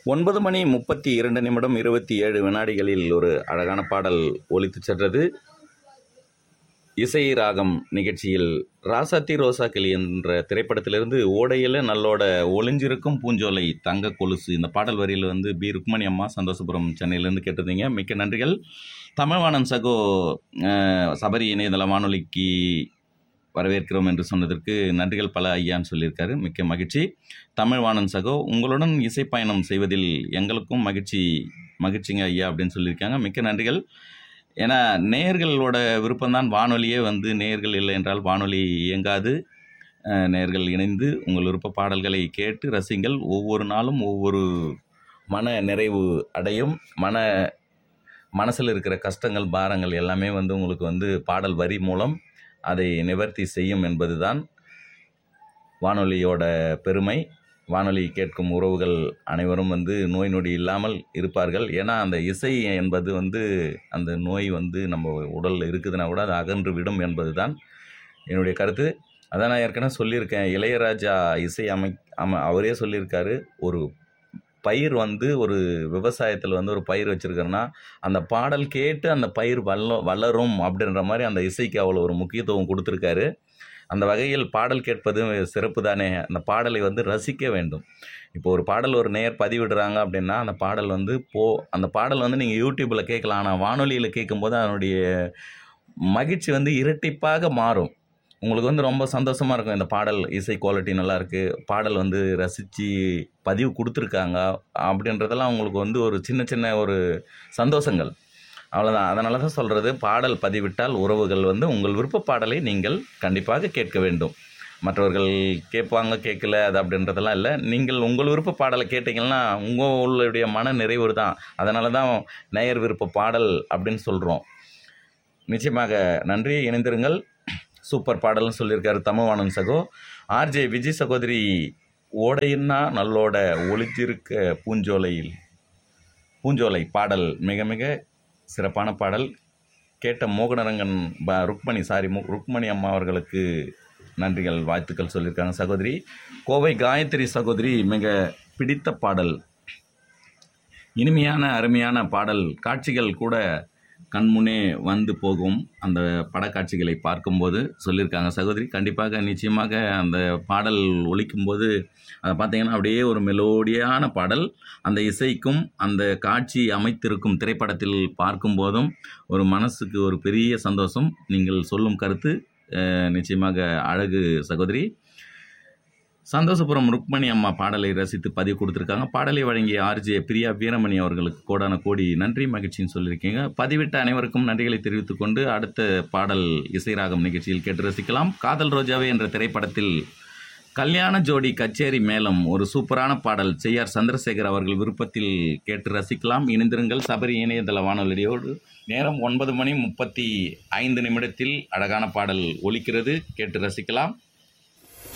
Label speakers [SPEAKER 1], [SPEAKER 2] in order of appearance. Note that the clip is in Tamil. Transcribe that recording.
[SPEAKER 1] ஒன்பது மணி முப்பத்தி இரண்டு நிமிடம் இருபத்தி ஏழு வினாடிகளில் ஒரு அழகான பாடல் ஒலித்துச் சென்றது இசை ராகம் நிகழ்ச்சியில் ராசாத்தி ரோசா கிளி என்ற திரைப்படத்திலிருந்து ஓடையில் நல்லோட ஒளிஞ்சிருக்கும் பூஞ்சோலை தங்க கொலுசு இந்த பாடல் வரியில் வந்து பி ருக்மணி அம்மா சந்தோஷபுரம் சென்னையிலேருந்து கேட்டிருந்தீங்க மிக்க நன்றிகள் தமிழ்வாணன் சகோ அஹ், சபரி இணையதள வானொலிக்கு வரவேற்கிறோம் என்று சொன்னதற்கு நன்றிகள் பல ஐயான்னு சொல்லியிருக்காரு மிக்க மகிழ்ச்சி தமிழ்வாணன் சகோ உங்களுடன் இசை பயணம் செய்வதில் எங்களுக்கும் மகிழ்ச்சி மகிழ்ச்சிங்க ஐயா அப்படின்னு சொல்லியிருக்காங்க மிக்க நன்றிகள் ஏன்னா நேயர்களோட விருப்பம்தான் வானொலியே வந்து நேயர்கள் இல்லை என்றால் வானொலி இயங்காது அஹ், நேயர்கள் இணைந்து உங்கள் விருப்ப பாடல்களை கேட்டு ரசிங்கள் ஒவ்வொரு நாளும் ஒவ்வொரு மன நிறைவு அடையும் மன மனசில் இருக்கிற கஷ்டங்கள் பாரங்கள் எல்லாமே வந்து உங்களுக்கு வந்து பாடல் வரி மூலம் அதை நிவர்த்தி செய்யும் என்பதுதான் வானொலியோட பெருமை வானொலி கேட்கும் உறவுகள் அனைவரும் வந்து நோய் நொடி இல்லாமல் இருப்பார்கள் ஏன்னா அந்த இசை என்பது வந்து அந்த நோய் வந்து நம்ம உடலில் இருக்குதுன்னா கூட அது அகன்று விடும் என்பது தான் என்னுடைய கருத்து அதான் நான் ஏற்கனவே சொல்லியிருக்கேன் இளையராஜா இசை அமை அம அவரே சொல்லியிருக்காரு ஒரு பயிர் வந்து ஒரு விவசாயத்தில் வந்து ஒரு பயிர் வச்சுருக்கோன்னா அந்த பாடல் கேட்டு அந்த பயிர் வல்ல வளரும் அப்படின்ற மாதிரி அந்த இசைக்கு அவ்வளோ ஒரு முக்கியத்துவம் கொடுத்துருக்காரு அந்த வகையில் பாடல் கேட்பது சிறப்பு தானே அந்த பாடலை வந்து ரசிக்க வேண்டும் இப்போ ஒரு பாடல் ஒரு நேர் பதிவிடுறாங்க அப்படின்னா அந்த பாடல் வந்து போ அந்த பாடல் வந்து நீங்கள் யூடியூப்பில் கேட்கலாம் ஆனால் வானொலியில் கேட்கும்போது அதனுடைய மகிழ்ச்சி வந்து இரட்டிப்பாக மாறும் உங்களுக்கு வந்து ரொம்ப சந்தோஷமாக இருக்கும் இந்த பாடல் இசை குவாலிட்டி நல்லா இருக்கு பாடல் வந்து ரசித்து பதிவு கொடுத்துருக்காங்க அப்படின்றதெல்லாம் உங்களுக்கு வந்து ஒரு சின்ன சின்ன ஒரு சந்தோஷங்கள் அவ்வளோதான் அதனால தான் சொல்கிறது பாடல் பதிவிட்டால் உறவுகள் வந்து உங்கள் விருப்ப பாடலை நீங்கள் கண்டிப்பாக கேட்க வேண்டும் மற்றவர்கள் கேட்பாங்க கேட்கல அது அப்படின்றதெல்லாம் இல்லை நீங்கள் உங்கள் விருப்ப பாடலை கேட்டிங்கன்னா உங்களுடைய மன நிறைவு தான் அதனால தான் நேயர் விருப்ப பாடல் அப்படின்னு சொல்கிறோம் நிச்சயமாக நன்றி இணைந்திருங்கள் சூப்பர் பாடல்னு சொல்லியிருக்காரு தமிழ்வாணன் சகோ ஆர்ஜே விஜய் சகோதரி ஓடையின்னா நல்லோட ஒளித்திருக்க பூஞ்சோலையில் பூஞ்சோலை பாடல் மிக மிக சிறப்பான பாடல் கேட்ட மோகனரங்கன் ப ருக்மணி சாரி மு ருக்மணி அம்மா அவர்களுக்கு நன்றிகள் வாழ்த்துக்கள் சொல்லியிருக்காங்க சகோதரி கோவை காயத்ரி சகோதரி மிக பிடித்த பாடல் இனிமையான அருமையான பாடல் காட்சிகள் கூட கண்முன்னே வந்து போகும் அந்த படக்காட்சிகளை பார்க்கும்போது சொல்லியிருக்காங்க சகோதரி கண்டிப்பாக நிச்சயமாக அந்த பாடல் ஒலிக்கும்போது அதை பார்த்தீங்கன்னா அப்படியே ஒரு மெலோடியான பாடல் அந்த இசைக்கும் அந்த காட்சி அமைத்திருக்கும் திரைப்படத்தில் பார்க்கும்போதும் ஒரு மனசுக்கு ஒரு பெரிய சந்தோஷம் நீங்கள் சொல்லும் கருத்து அஹ், நிச்சயமாக அழகு சகோதரி சந்தோஷபுரம் ருக்மணி அம்மா பாடலை ரசித்து பதிவு கொடுத்துருக்காங்க பாடலை வழங்கிய ஆர்ஜே பிரியா வீரமணி அவர்களுக்கு கோடான கோடி நன்றி மகிழ்ச்சின்னு சொல்லியிருக்கீங்க பதிவிட்ட அனைவருக்கும் நன்றிகளை தெரிவித்துக் கொண்டு அடுத்த பாடல் இசைராகம் நிகழ்ச்சியில் கேட்டு ரசிக்கலாம் காதல் ரோஜாவே என்ற திரைப்படத்தில் கல்யாண ஜோடி கச்சேரி மேளம் ஒரு சூப்பரான பாடல் செய்யார் சந்திரசேகர் அவர்கள் விருப்பத்தில் கேட்டு ரசிக்கலாம் இணைந்திருங்கள் சபரி இணையதள வானொலியோடு நேரம் ஒன்பது மணி முப்பத்தி ஐந்து நிமிடத்தில் அழகான பாடல் ஒலிக்கிறது கேட்டு ரசிக்கலாம்